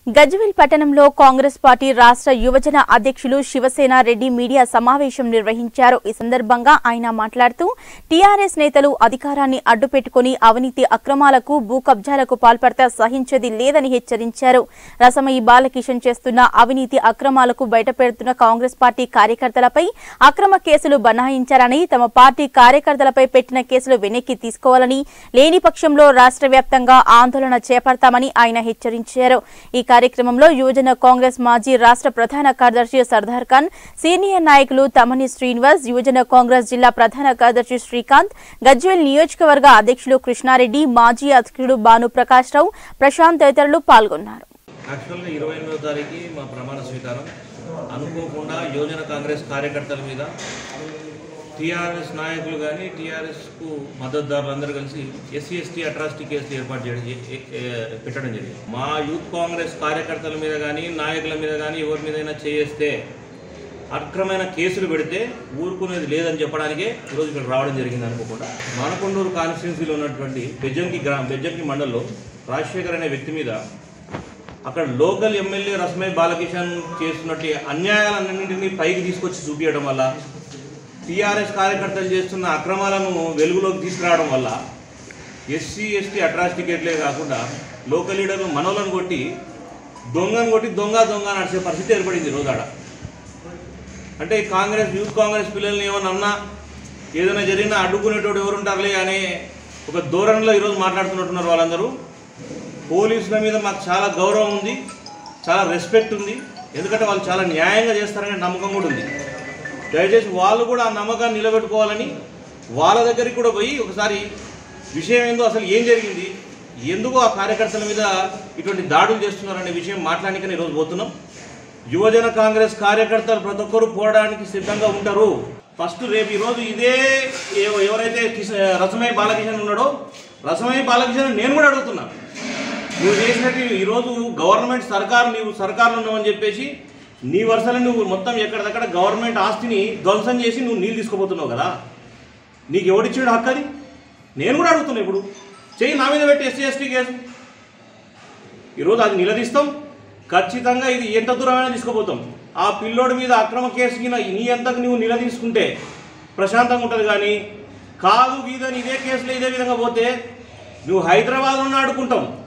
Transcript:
గజ్వెల్ పట్టణంలో కాంగ్రెస్ పార్టీ రాష్ట్ర యువజన అధ్యక్షులు శివసేన రెడ్డి మీడియా సమావేశం నిర్వహించారు ఈ సందర్భంగా ఆయన మాట్లాడుతూ టీఆర్ఎస్ నేతలు అధికారాన్ని అడ్డుపెట్టుకుని అవినీతి అక్రమాలకు భూ కబ్జాలకు పాల్పడతా సహించేది లేదని హెచ్చరించారు రసమయి బాలకిషన్ చేస్తున్న అవినీతి అక్రమాలకు బయటపెడుతున్న కాంగ్రెస్ పార్టీ కార్యకర్తలపై అక్రమ కేసులు బనాయించారని తమ పార్టీ కార్యకర్తలపై పెట్టిన కేసులు వెనక్కి తీసుకోవాలని లేని పక్షంలో రాష్ట్ర వ్యాప్తంగా ఆందోళన చేపడతామని ఆయన హెచ్చరించారు ఈ కార్యక్రమంలో యువజన కాంగ్రెస్ మాజీ రాష్ట్ర ప్రధాన కార్యదర్శి సర్దార్ ఖాన్ సీనియర్ నాయకులు తమని శ్రీనివాస్ యువజన కాంగ్రెస్ జిల్లా ప్రధాన కార్యదర్శి శ్రీకాంత్ గజ్వేల్ నియోజకవర్గ అధ్యక్షులు కృష్ణారెడ్డి మాజీ అధ్యక్షుడు భానుప్రకాష్ రావు ప్రశాంత్ తదితరులు పాల్గొన్నారు యాక్చువల్గా ఇరవై ఎనిమిదో తారీఖు మా ప్రమాణ స్వీకారం అనుకోకుండా యోజన కాంగ్రెస్ కార్యకర్తల మీద టీఆర్ఎస్ నాయకులు కానీ టీఆర్ఎస్కు మద్దతుదారులు అందరూ కలిసి ఎస్సీ ఎస్టీ అట్రాసిటీ కేసులు ఏర్పాటు చేయడం ఏ- ఏ- ఏ- పెట్టడం జరిగింది మా యూత్ కాంగ్రెస్ కార్యకర్తల మీద కానీ నాయకుల మీద కానీ ఎవరి మీదైనా చేస్తే అక్రమైన కేసులు పెడితే ఊరుకునేది లేదని చెప్పడానికే ఈరోజు ఇక్కడ రావడం జరిగింది అనుకోకుండా మానకొండూరు కాన్స్టిట్యున్సీలో ఉన్నటువంటి బెజ్జంకి గ్రామ బెజ్జంకి మండలంలో రాజశేఖర్ అనే వ్యక్తి మీద అక్కడ లోకల్ ఎమ్మెల్యే రస్మై బాలకిషన్ చేస్తున్నట్టు అన్యాయాలన్నింటినీ పైకి తీసుకొచ్చి చూపించడం వల్ల టీఆర్ఎస్ కార్యకర్తలు చేస్తున్న అక్రమాలను వెలుగులోకి తీసుకురావడం వల్ల ఎస్సీ ఎస్టీ అట్రాసిటీ కేట్లే కాకుండా లోకల్ లీడర్లు మనోలను కొట్టి దొంగను కొట్టి దొంగ దొంగ నడిచే పరిస్థితి ఏర్పడింది ఈ రోజు ఆడ అంటే ఈ కాంగ్రెస్ యూత్ కాంగ్రెస్ పిల్లల్ని ఏమన్నా అన్నా ఏదైనా జరిగినా అడ్డుకునేటోడు ఎవరుంటారులే అనే ఒక ధోరణిలో ఈరోజు మాట్లాడుతున్నట్టున్నారు వాళ్ళందరూ పోలీసుల మీద మాకు చాలా గౌరవం ఉంది చాలా రెస్పెక్ట్ ఉంది ఎందుకంటే వాళ్ళు చాలా న్యాయంగా చేస్తారనే నమ్మకం కూడా ఉంది దయచేసి వాళ్ళు కూడా ఆ నమ్మకాన్ని నిలబెట్టుకోవాలని వాళ్ళ దగ్గరికి కూడా పోయి ఒకసారి విషయం ఏందో అసలు ఏం జరిగింది ఎందుకు ఆ కార్యకర్తల మీద ఇటువంటి దాడులు చేస్తున్నారనే విషయం మాట్లాడడానికి ఈరోజు పోతున్నాం యువజన కాంగ్రెస్ కార్యకర్తలు ప్రతి ఒక్కరు పోవడానికి సిద్ధంగా ఉంటారు ఫస్ట్ రేపు ఈరోజు ఇదే ఎవ- ఎవరైతే కిష- రసమయ్య బాలకిషన్ ఉన్నాడో రసమయ్య బాలకిషన్ నేను కూడా అడుగుతున్నా నువ్వు చేసినట్టు ఈరోజు గవర్నమెంట్ సర్కారు నీవు సర్కారులో ఉన్నావని చెప్పేసి నీ వరుసలో నువ్వు మొత్తం ఎక్కడిదక్కడ గవర్నమెంట్ ఆస్తిని ధ్వంసం చేసి నువ్వు నీళ్ళు తీసుకుపోతున్నావు కదా నీకు ఎవడిచ్చాడు హక్కు అది నేను కూడా అడుగుతున్నా ఇప్పుడు చెయ్యి నా మీద పెట్టి ఎస్సీ ఎస్టీ కేసు ఈరోజు అది నిలదీస్తాం ఖచ్చితంగా ఇది ఎంత దూరమైనా తీసుకుపోతాం ఆ పిల్లోడి మీద అక్రమ కేసు కింద నీ ఎంతకు నువ్వు నిలదీసుకుంటే ప్రశాంతంగా ఉంటుంది కానీ కాదు గీదని ఇదే కేసులో ఇదే విధంగా పోతే నువ్వు హైదరాబాద్లోనే ఆడుకుంటాం